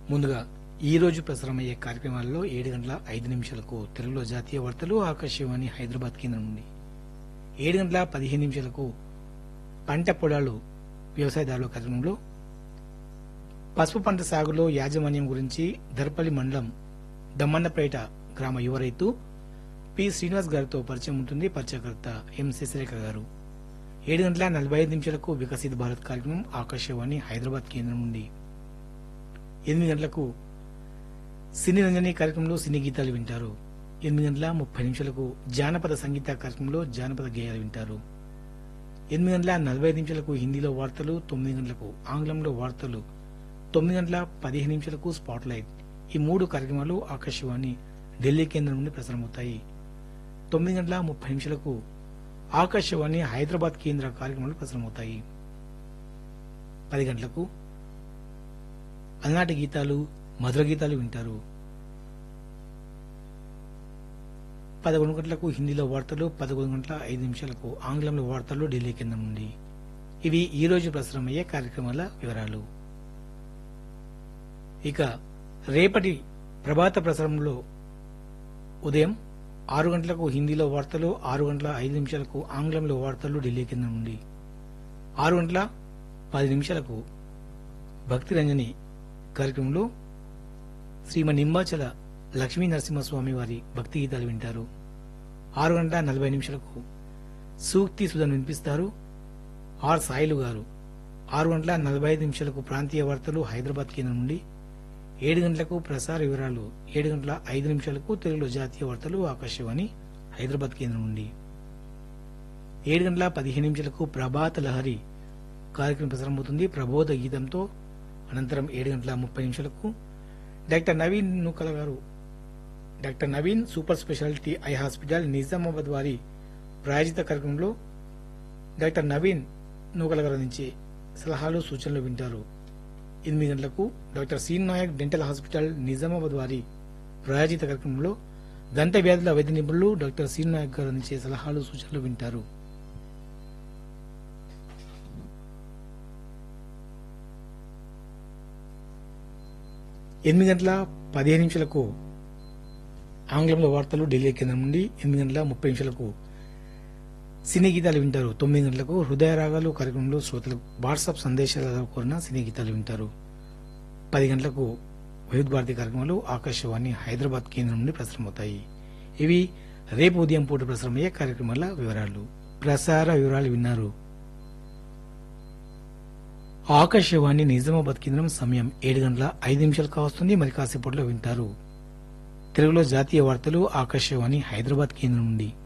ముందుగా ఈ రోజు ప్రసారమయ్యే కార్యక్రమాల్లో ఏడు గంటల ఐదు నిమిషాలకు తెలుగులో జాతీయ వార్తలు ఆకాశవాణి హైదరాబాద్ కేంద్రం నుండి ఏడు గంటల పదిహేను నిమిషాలకు పంట పొలాలు వ్యవసాయదారుల కార్యక్రమంలో పసుపు పంట సాగులో యాజమాన్యం గురించి దర్పల్లి మండలం దమ్మన్నపేట గ్రామ యువ రైతు పి శ్రీనివాస్ గారితో పరిచయం ఉంటుంది పరిచయకర్త ఎం శశిరేఖ గారు ఏడు గంటల నలభై ఐదు నిమిషాలకు వికసిత భారత్ కార్యక్రమం ఆకాశవాణి హైదరాబాద్ కేంద్రం నుండి ఎనిమిది గంటలకు సినీ రంజని కార్యక్రమంలో సినీ గీతాలు వింటారు ఎనిమిది గంటల ముప్పై నిమిషాలకు జానపద సంగీత కార్యక్రమంలో జానపద గేయాలు వింటారు ఎనిమిది గంటల నలభై ఐదు నిమిషాలకు హిందీలో వార్తలు తొమ్మిది గంటలకు ఆంగ్లంలో వార్తలు తొమ్మిది గంటల పదిహేను నిమిషాలకు స్పాట్ లైట్ ఈ మూడు కార్యక్రమాలు ఆకాశవాణి ఢిల్లీ కేంద్రం నుండి ప్రసారమవుతాయి తొమ్మిది గంటల ముప్పై నిమిషాలకు ఆకాశవాణి హైదరాబాద్ కేంద్ర కార్యక్రమాలు ప్రసారమవుతాయి పది గంటలకు అలనాటి గీతాలు మధుర గీతాలు వింటారు పదకొండు గంటలకు హిందీలో వార్తలు పదకొండు గంటల ఐదు నిమిషాలకు ఆంగ్లంలో వార్తలు ఢిల్లీ కేంద్రం నుండి ఇవి ఈ రోజు ప్రసారమయ్యే కార్యక్రమాల వివరాలు ఇక రేపటి ప్రభాత ప్రసారంలో ఉదయం ఆరు గంటలకు హిందీలో వార్తలు ఆరు గంటల ఐదు నిమిషాలకు ఆంగ్లంలో వార్తలు ఢిల్లీ కేంద్రం నుండి ఆరు గంటల పది నిమిషాలకు భక్తి రంజని కార్యక్రమంలో శ్రీమన్ నింబాచల లక్ష్మీ నరసింహస్వామి వారి భక్తి గీతాలు వింటారు ఆరు గంటల నలభై నిమిషాలకు సూక్తి సుధను వినిపిస్తారు ఆర్ సాయిలు గారు ఆరు గంటల నలభై ఐదు నిమిషాలకు ప్రాంతీయ వార్తలు హైదరాబాద్ కేంద్రం నుండి ఏడు గంటలకు ప్రసార వివరాలు ఏడు గంటల ఐదు నిమిషాలకు తెలుగులో జాతీయ వార్తలు ఆకాశవాణి హైదరాబాద్ కేంద్రం నుండి ఏడు గంటల పదిహేను నిమిషాలకు ప్రభాత లహరి కార్యక్రమం ప్రసారమవుతుంది ప్రబోధ గీతంతో అనంతరం ఏడు గంటల ముప్పై నిమిషాలకు doctor Naveen Nukala garu doctor Naveen super speciality eye hospital Nizamabad వారి ప్రాయోజిత కార్యక్రమంలో డాక్టర్ నవీన్ నూకల గారు నుంచి సలహాలు సూచనలు వింటారు ఎనిమిది గంటలకు డాక్టర్ సీన్ నాయక్ డెంటల్ హాస్పిటల్ నిజామాబాద్ వారి ప్రాయోజిత కార్యక్రమంలో దంత వ్యాధుల వైద్య నిపుణులు డాక్టర్ సీన్ నాయక్ గారు అందించే సలహాలు సూచనలు వింటారు ఎనిమిది గంటల పదిహేను నిమిషాలకు ఆంగ్లంలో వార్తలు ఢిల్లీ కేంద్రం నుండి ఎనిమిది గంటల ముప్పై నిమిషాలకు సినీ గీతాలు వింటారు తొమ్మిది గంటలకు హృదయ రాగాలు కార్యక్రమంలో శ్రోతలు వాట్సాప్ సందేశాల కోరిన సినీ గీతాలు వింటారు పది గంటలకు వివిధ భారతి కార్యక్రమాలు ఆకాశవాణి హైదరాబాద్ కేంద్రం నుండి ప్రసారమవుతాయి ఇవి రేపు ఉదయం పూట ప్రసారమయ్యే కార్యక్రమాల వివరాలు ప్రసార వివరాలు విన్నారు ఆకాశవాణి నిజామాబాద్ కేంద్రం సమయం ఏడు గంటల ఐదు నిమిషాలు కావస్తుంది మరి కాసేపట్లో వింటారు తెలుగులో జాతీయ వార్తలు ఆకాశవాణి హైదరాబాద్ కేంద్రం నుండి